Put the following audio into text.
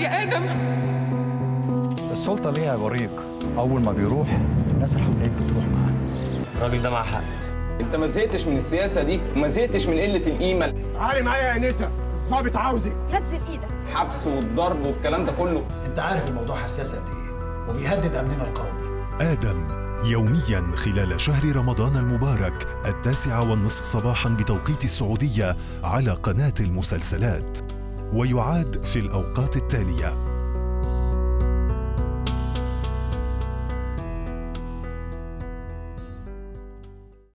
يا ادم السلطة ليها بريق أول ما بيروح الناس اللي حواليك بتروح معاه الراجل ده معاه حق انت ما زهقتش من السياسه دي وما زهقتش من قله القيمه تعالي معايا يا انسه الظابط عاوزك نزل ايدك حبس والضرب والكلام ده كله انت عارف الموضوع حساس قد ايه وبيهدد امننا القومي آدم يوميا خلال شهر رمضان المبارك التاسعة والنصف صباحا بتوقيت السعودية على قناة المسلسلات ويعاد في الأوقات التالية